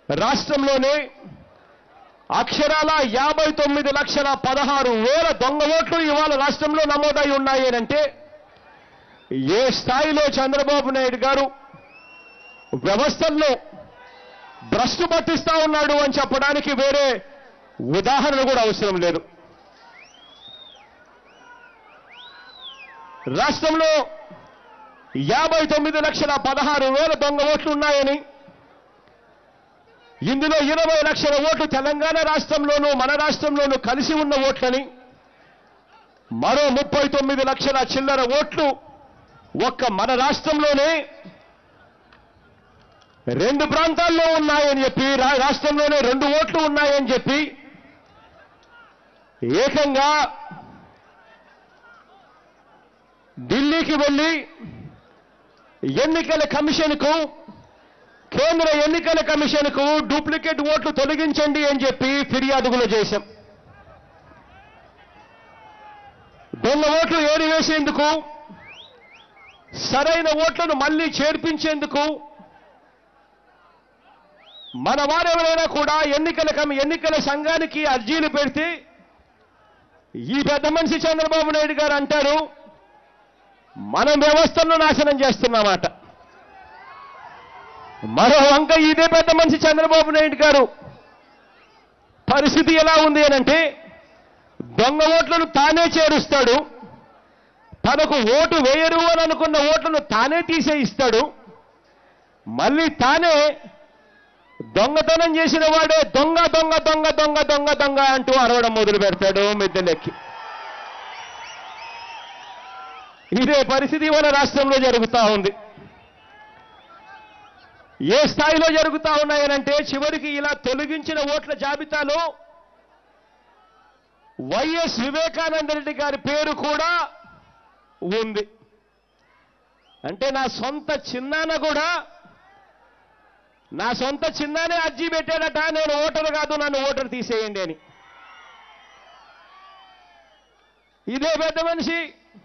రాష్ట్రంలోనే అక్షరాల యాభై తొమ్మిది లక్షల పదహారు వేల దొంగ ఓట్లు ఇవాళ రాష్ట్రంలో నమోదై ఉన్నాయి అంటే ఏ స్థాయిలో చంద్రబాబు నాయుడు గారు వ్యవస్థల్లో భ్రష్టు పట్టిస్తా ఉన్నాడు అని చెప్పడానికి వేరే ఉదాహరణ కూడా అవసరం లేదు రాష్ట్రంలో యాభై తొమ్మిది లక్షల పదహారు వేల దొంగ ఓట్లు ఉన్నాయని ఇందులో ఇరవై లక్షల ఓట్లు తెలంగాణ రాష్ట్రంలోనూ మన రాష్ట్రంలోనూ కలిసి ఉన్న ఓట్లని మరో ముప్పై తొమ్మిది లక్షల చిల్లర ఓట్లు ఒక్క మన రాష్ట్రంలోనే రెండు ప్రాంతాల్లో ఉన్నాయని చెప్పి రా- రాష్ట్రంలోనే రెండు ఓట్లు ఉన్నాయని చెప్పి ఏకంగా ఢిల్లీకి వెళ్ళి ఎన్నికల కమిషన్కు కేంద్ర ఎన్నికల కమిషన్కు డూప్లికేట్ ఓట్లు తొలగించండి అని చెప్పి ఫిర్యాదులు చేశాం దొంగ ఓట్లు ఏరివేసేందుకు సరైన ఓట్లను మళ్ళీ చేర్పించేందుకు మన వారెవరైనా కూడా ఎన్నికల కమి ఎన్నికల సంఘానికి అర్జీలు పెడితే ఈ పెద్ద మనిషి చంద్రబాబు నాయుడు గారు అంటారు మనం వ్యవస్థలను నాశనం చేస్తున్నామాట మరో వంక ఇదే పెద్ద మనిషి చంద్రబాబు నాయుడు గారు పరిస్థితి ఎలా ఉంది అనంటే దొంగ ఓట్లను తానే చేరుస్తాడు తనకు ఓటు వేయరు అని అనుకున్న ఓట్లను తానే తీసేయిస్తాడు మళ్ళీ తానే దొంగతనం చేసిన వాడే దొంగ దొంగ దొంగ దొంగ దొంగ దొంగ అంటూ అరవడం మొదలు పెడతాడు మిద్దెలెక్కి ఇదే పరిస్థితి మన రాష్ట్రంలో జరుగుతా ఉంది ఏ స్థాయిలో జరుగుతా ఉన్నాయనంటే చివరికి ఇలా తొలగించిన ఓట్ల జాబితాలో వైఎస్ వివేకానంద రెడ్డి గారి పేరు కూడా ఉంది అంటే నా సొంత చిన్నాన్న కూడా నా సొంత చిన్నానే అర్జీ పెట్టాడట నేను ఓటరు కాదు నన్ను ఓటరు తీసేయండి అని ఇదే పెద్ద మనిషి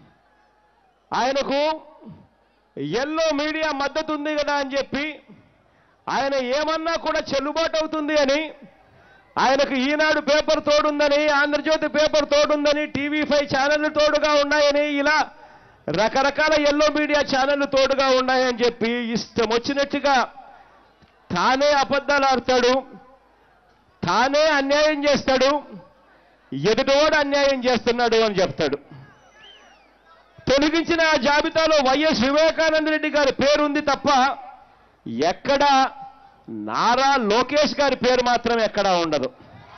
ఆయనకు ఎల్లో మీడియా మద్దతు ఉంది కదా అని చెప్పి ఆయన ఏమన్నా కూడా చెల్లుబాటు అవుతుంది అని ఆయనకు ఈనాడు పేపర్ తోడుందని ఆంధ్రజ్యోతి పేపర్ తోడుందని టీవీ ఫైవ్ ఛానళ్లు తోడుగా ఉన్నాయని ఇలా రకరకాల ఎల్లో మీడియా ఛానళ్లు తోడుగా ఉన్నాయని చెప్పి ఇష్టం వచ్చినట్టుగా తానే అబద్ధాలు ఆడతాడు తానే అన్యాయం చేస్తాడు ఎదుటోడు అన్యాయం చేస్తున్నాడు అని చెప్తాడు తొలగించిన ఆ జాబితాలో వైఎస్ వివేకానంద రెడ్డి గారి పేరుంది తప్ప ఎక్కడ నారా లోకేష్ గారి పేరు మాత్రం ఎక్కడా ఉండదు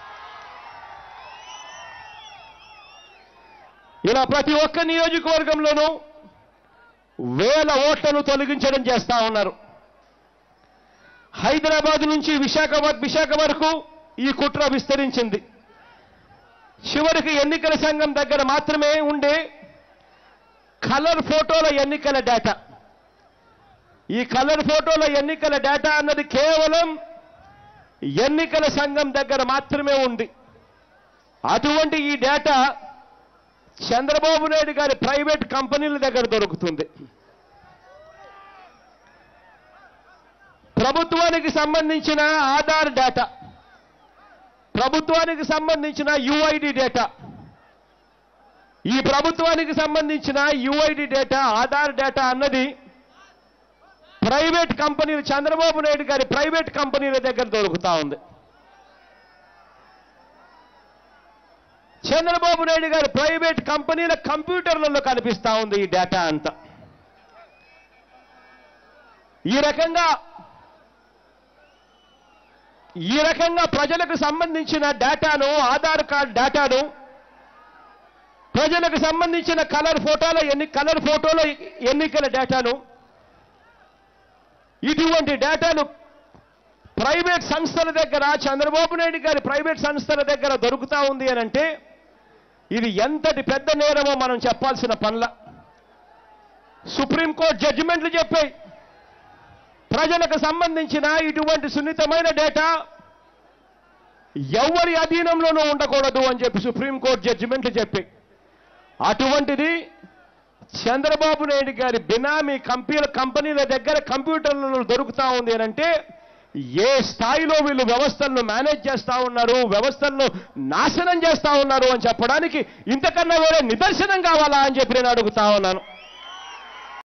ఇలా ప్రతి ఒక్క నియోజకవర్గంలోనూ వేల ఓట్లను తొలగించడం చేస్తా ఉన్నారు హైదరాబాద్ నుంచి విశాఖ వ- విశాఖ వరకు ఈ కుట్ర విస్తరించింది చివరికి ఎన్నికల సంఘం దగ్గర మాత్రమే ఉండే కలర్ ఫోటోల ఎన్నికల డేటా ఈ కలర్ ఫోటోల ఎన్నికల డేటా అన్నది కేవలం ఎన్నికల సంఘం దగ్గర మాత్రమే ఉంది అటువంటి ఈ డేటా చంద్రబాబు నాయుడు గారి ప్రైవేట్ కంపెనీల దగ్గర దొరుకుతుంది ప్రభుత్వానికి సంబంధించిన ఆధార్ డేటా ప్రభుత్వానికి సంబంధించిన యుఐడి డేటా ఈ ప్రభుత్వానికి సంబంధించిన యుఐడి డేటా ఆధార్ డేటా అన్నది ప్రైవేట్ కంపెనీలు చంద్రబాబు నాయుడు గారి ప్రైవేట్ కంపెనీల దగ్గర దొరుకుతా ఉంది చంద్రబాబు నాయుడు గారి ప్రైవేట్ కంపెనీల కంప్యూటర్లలో కనిపిస్తా ఉంది ఈ డేటా అంతా ఈ రకంగా ఈ రకంగా ప్రజలకు సంబంధించిన డేటాను ఆధార్ కార్డ్ డేటాను ప్రజలకు సంబంధించిన కలర్ ఫోటోల ఎన్ని కలర్ ఫోటోల ఎన్నికల డేటాను ఇటువంటి డేటాను ప్రైవేట్ సంస్థల దగ్గర చంద్రబాబు నాయుడు గారి ప్రైవేట్ సంస్థల దగ్గర దొరుకుతా ఉంది అని అంటే ఇది ఎంతటి పెద్ద నేరమో మనం చెప్పాల్సిన పనుల సుప్రీంకోర్టు జడ్జిమెంట్లు చెప్పాయి ప్రజలకు సంబంధించిన ఇటువంటి సున్నితమైన డేటా ఎవరి అధీనంలోనూ ఉండకూడదు అని చెప్పి సుప్రీంకోర్టు జడ్జిమెంట్లు చెప్పాయి అటువంటిది చంద్రబాబు నాయుడు గారి బినామీ కంపెనీల కంపెనీల దగ్గర కంప్యూటర్లలో దొరుకుతా ఉంది అని అంటే ఏ స్థాయిలో వీళ్ళు వ్యవస్థలను మేనేజ్ చేస్తా ఉన్నారు వ్యవస్థలను నాశనం చేస్తా ఉన్నారు అని చెప్పడానికి ఇంతకన్నా వేరే నిదర్శనం కావాలా అని చెప్పి నేను అడుగుతా ఉన్నాను